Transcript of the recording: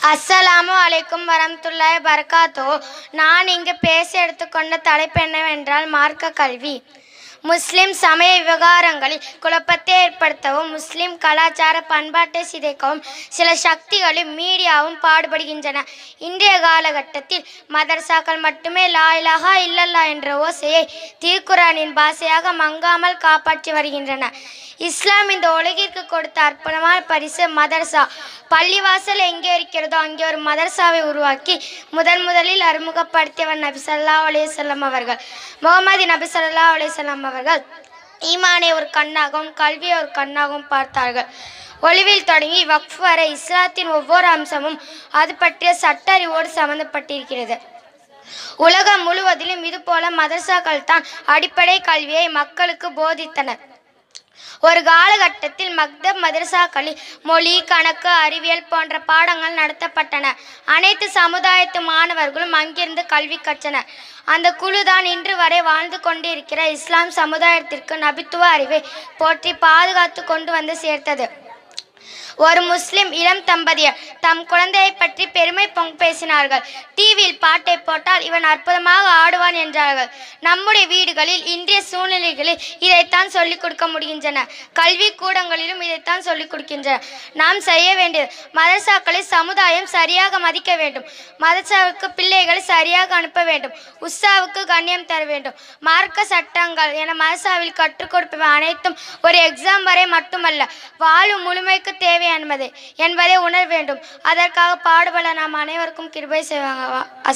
அஸ்ஸலாமு அலைக்கும் வரமத்துல்லாய் பரகாத்தோ நான் இங்கு பேச எடுத்துக்கொண்ட தலைப்பு என்னவென்றால் மார்க்க கல்வி முஸ்லிம் சமய விவகாரங்களில் குழப்பத்தை ஏற்படுத்தவும் முஸ்லிம் கலாச்சார பண்பாட்டை சிதைக்கவும் சில சக்திகளும் மீடியாவும் பாடுபடுகின்றன இன்றைய காலகட்டத்தில் மதரசாக்கள் மட்டுமே லா இலாஹா இல்லல்லா என்ற ஓசையை திருக்குரானின் பாஷையாக மங்காமல் காப்பாற்றி வருகின்றன இஸ்லாம் இந்த உலகிற்கு கொடுத்த அற்புதமான பரிசு மதரசா பள்ளிவாசல் எங்கே இருக்கிறதோ அங்கே ஒரு மதரசாவை உருவாக்கி முதன் முதலில் அறிமுகப்படுத்தியவர் நபி ஸல்லல்லாஹு அலைஹி வஸல்லம் அவர்கள் முகமது நபி ஸல்லல்லாஹு அலைஹி வஸல்லம் அவர்கள் ஈமானை ஒரு கண்ணாகவும் கல்வியை ஒரு கண்ணாகவும் பார்த்தார்கள் ஒளிவில் தொடங்கி வக்ஃப் வரை இஸ்லாத்தின் ஒவ்வொரு அம்சமும் அது பற்றிய சட்ட அறிவோடு சம்பந்தப்பட்டிருக்கிறது உலகம் முழுவதிலும் இதுபோல மதரசாக்கள் தான் அடிப்படை கல்வியை மக்களுக்கு போதித்தனர் ஒரு காலகட்டத்தில் மக்தப் மதரசாக்களில் மொழி கணக்கு அறிவியல் போன்ற பாடங்கள் நடத்தப்பட்டன அனைத்து சமுதாயத்து மாணவர்களும் அங்கிருந்து கல்வி கற்றனர் அந்த குழுதான் இன்று வரை வாழ்ந்து கொண்டிருக்கிற இஸ்லாம் சமுதாயத்திற்கு நபித்துவ அறிவை போற்றி பாதுகாத்து கொண்டு வந்து சேர்த்தது ஒரு முஸ்லிம் இளம் தம்பதியர் தம் குழந்தையை பற்றி பெருமை பொங்க பேசினார்கள் டிவியில் பாட்டை போட்டால் இவன் அற்புதமாக ஆடுவான் என்றார்கள் நம்முடைய வீடுகளில் இன்றைய சூழ்நிலைகளில் இதைத்தான் சொல்லிக் கொடுக்க முடிகின்றன கல்வி கூடங்களிலும் இதைத்தான் சொல்லிக் கொடுக்கின்றன நாம் செய்ய வேண்டியது மதரசாக்களை சமுதாயம் சரியாக மதிக்க வேண்டும் மதரசாவுக்கு பிள்ளைகளை சரியாக அனுப்ப வேண்டும் உஸ்ஸாவுக்கு கண்ணியம் தர வேண்டும் மார்க்க சட்டங்கள் என மதரசாவில் கற்றுக் கொடுப்பவை அனைத்தும் ஒரு எக்ஸாம் வரை மட்டுமல்ல வாழும் முழுமைக்கு தேவையானது என்பதை உணர வேண்டும் அதற்காக பாடுபட நாம் அனைவருக்கும் கிருபை செய்வாங்க